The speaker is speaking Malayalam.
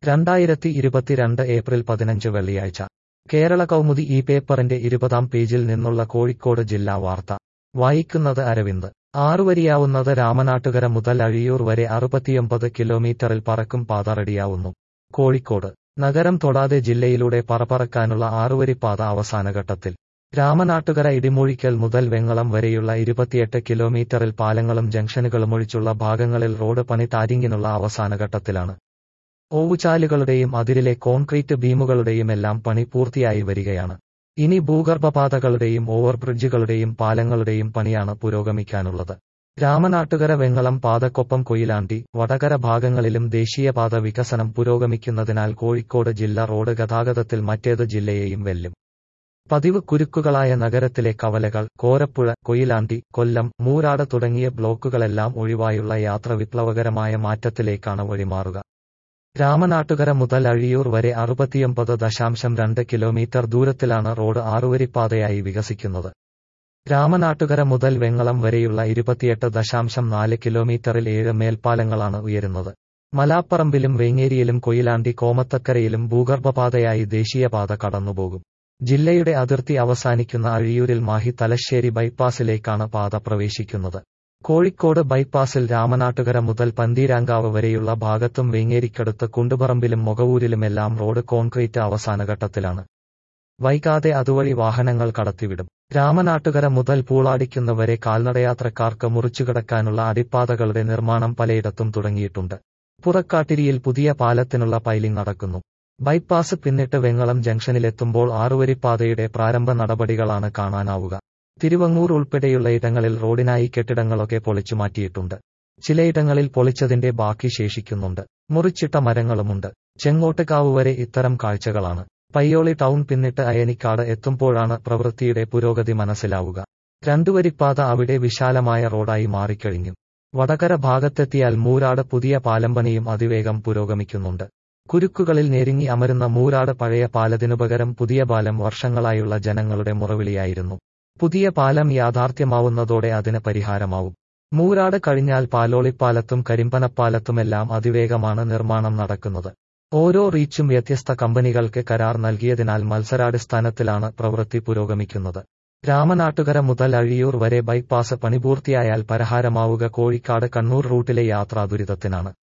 രണ്ടായിരത്തി ഇരുപത്തിരണ്ട് ഏപ്രിൽ പതിനഞ്ച് വെള്ളിയാഴ്ച കേരള കൗമുദി ഈ പേപ്പറിന്റെ ഇരുപതാം പേജിൽ നിന്നുള്ള കോഴിക്കോട് ജില്ലാ വാർത്ത വായിക്കുന്നത് അരവിന്ദ് ആറുവരിയാവുന്നത് രാമനാട്ടുകര മുതൽ അഴിയൂർ വരെ അറുപത്തിയൊമ്പത് കിലോമീറ്ററിൽ പറക്കും പാത റെഡിയാവുന്നു കോഴിക്കോട് നഗരം തൊടാതെ ജില്ലയിലൂടെ പറപ്പറക്കാനുള്ള ആറുവരിപ്പാത അവസാനഘട്ടത്തിൽ രാമനാട്ടുകര ഇടിമൂഴിക്കൽ മുതൽ വെങ്ങളം വരെയുള്ള ഇരുപത്തിയെട്ട് കിലോമീറ്ററിൽ പാലങ്ങളും ജംഗ്ഷനുകളും ഒഴിച്ചുള്ള ഭാഗങ്ങളിൽ റോഡ് പണി ടാരിങ്ങിനുള്ള അവസാനഘട്ടത്തിലാണ് ഓവുചാലുകളുടെയും അതിരിലെ കോൺക്രീറ്റ് ബീമുകളുടെയുമെല്ലാം പണി പൂർത്തിയായി വരികയാണ് ഇനി ഭൂഗർഭപാതകളുടെയും ഓവർബ്രിഡ്ജുകളുടെയും പാലങ്ങളുടെയും പണിയാണ് പുരോഗമിക്കാനുള്ളത് രാമനാട്ടുകര വെങ്ങളം പാതക്കൊപ്പം കൊയിലാണ്ടി വടകര ഭാഗങ്ങളിലും ദേശീയപാത വികസനം പുരോഗമിക്കുന്നതിനാൽ കോഴിക്കോട് ജില്ല റോഡ് ഗതാഗതത്തിൽ മറ്റേത് ജില്ലയെയും വെല്ലും പതിവ് കുരുക്കുകളായ നഗരത്തിലെ കവലകൾ കോരപ്പുഴ കൊയിലാണ്ടി കൊല്ലം മൂരാട് തുടങ്ങിയ ബ്ലോക്കുകളെല്ലാം ഒഴിവായുള്ള യാത്ര വിപ്ലവകരമായ മാറ്റത്തിലേക്കാണ് വഴിമാറുക രാമനാട്ടുകര മുതൽ അഴിയൂർ വരെ അറുപത്തിയൊമ്പത് ദശാംശം രണ്ട് കിലോമീറ്റർ ദൂരത്തിലാണ് റോഡ് ആറുവരിപ്പാതയായി വികസിക്കുന്നത് രാമനാട്ടുകര മുതൽ വെങ്ങളം വരെയുള്ള ഇരുപത്തിയെട്ട് ദശാംശം നാല് കിലോമീറ്ററിൽ ഏഴ് മേൽപ്പാലങ്ങളാണ് ഉയരുന്നത് മലാപ്പറമ്പിലും വേങ്ങേരിയിലും കൊയിലാണ്ടി കോമത്തക്കരയിലും ഭൂഗർഭപാതയായി ദേശീയപാത കടന്നുപോകും ജില്ലയുടെ അതിർത്തി അവസാനിക്കുന്ന അഴിയൂരിൽ മാഹി തലശ്ശേരി ബൈപ്പാസിലേക്കാണ് പാത പ്രവേശിക്കുന്നത് കോഴിക്കോട് ബൈപ്പാസിൽ രാമനാട്ടുകര മുതൽ പന്തീരാങ്കാവ് വരെയുള്ള ഭാഗത്തും വേങ്ങേരിക്കടുത്ത് കുണ്ടുപറമ്പിലും മൊകവൂരിലുമെല്ലാം റോഡ് കോൺക്രീറ്റ് അവസാനഘട്ടത്തിലാണ് വൈകാതെ അതുവഴി വാഹനങ്ങൾ കടത്തിവിടും രാമനാട്ടുകര മുതൽ പൂളാടിക്കുന്നവരെ കാൽനടയാത്രക്കാർക്ക് മുറിച്ചുകിടക്കാനുള്ള അടിപ്പാതകളുടെ നിർമ്മാണം പലയിടത്തും തുടങ്ങിയിട്ടുണ്ട് പുറക്കാട്ടിരിയിൽ പുതിയ പാലത്തിനുള്ള പൈലിംഗ് നടക്കുന്നു ബൈപ്പാസ് പിന്നിട്ട് വെങ്ങളം ജംഗ്ഷനിലെത്തുമ്പോൾ ആറുവരിപ്പാതയുടെ പ്രാരംഭ നടപടികളാണ് കാണാനാവുക തിരുവങ്ങൂർ ഉൾപ്പെടെയുള്ള ഇടങ്ങളിൽ റോഡിനായി കെട്ടിടങ്ങളൊക്കെ പൊളിച്ചുമാറ്റിയിട്ടുണ്ട് ചിലയിടങ്ങളിൽ പൊളിച്ചതിന്റെ ബാക്കി ശേഷിക്കുന്നുണ്ട് മുറിച്ചിട്ട മരങ്ങളുമുണ്ട് ചെങ്ങോട്ടുകാവ് വരെ ഇത്തരം കാഴ്ചകളാണ് പയ്യോളി ടൗൺ പിന്നിട്ട് അയനിക്കാട് എത്തുമ്പോഴാണ് പ്രവൃത്തിയുടെ പുരോഗതി മനസ്സിലാവുക രണ്ടുവരിപ്പാത അവിടെ വിശാലമായ റോഡായി മാറിക്കഴിഞ്ഞു വടകര ഭാഗത്തെത്തിയാൽ മൂരാട് പുതിയ പാലം പണിയും അതിവേഗം പുരോഗമിക്കുന്നുണ്ട് കുരുക്കുകളിൽ ഞെരുങ്ങി അമരുന്ന മൂരാട് പഴയ പാലത്തിനുപകരം പുതിയ പാലം വർഷങ്ങളായുള്ള ജനങ്ങളുടെ മുറവിളിയായിരുന്നു പുതിയ പാലം യാഥാർത്ഥ്യമാവുന്നതോടെ അതിന് പരിഹാരമാവും മൂരാട് കഴിഞ്ഞാൽ പാലോളിപ്പാലത്തും കരിമ്പനപ്പാലത്തുമെല്ലാം അതിവേഗമാണ് നിർമ്മാണം നടക്കുന്നത് ഓരോ റീച്ചും വ്യത്യസ്ത കമ്പനികൾക്ക് കരാർ നൽകിയതിനാൽ മത്സരാടിസ്ഥാനത്തിലാണ് പ്രവൃത്തി പുരോഗമിക്കുന്നത് രാമനാട്ടുകര മുതൽ അഴിയൂർ വരെ ബൈപ്പാസ് പണിപൂർത്തിയായാൽ പരിഹാരമാവുക കോഴിക്കാട് കണ്ണൂർ റൂട്ടിലെ യാത്രാ ദുരിതത്തിനാണ്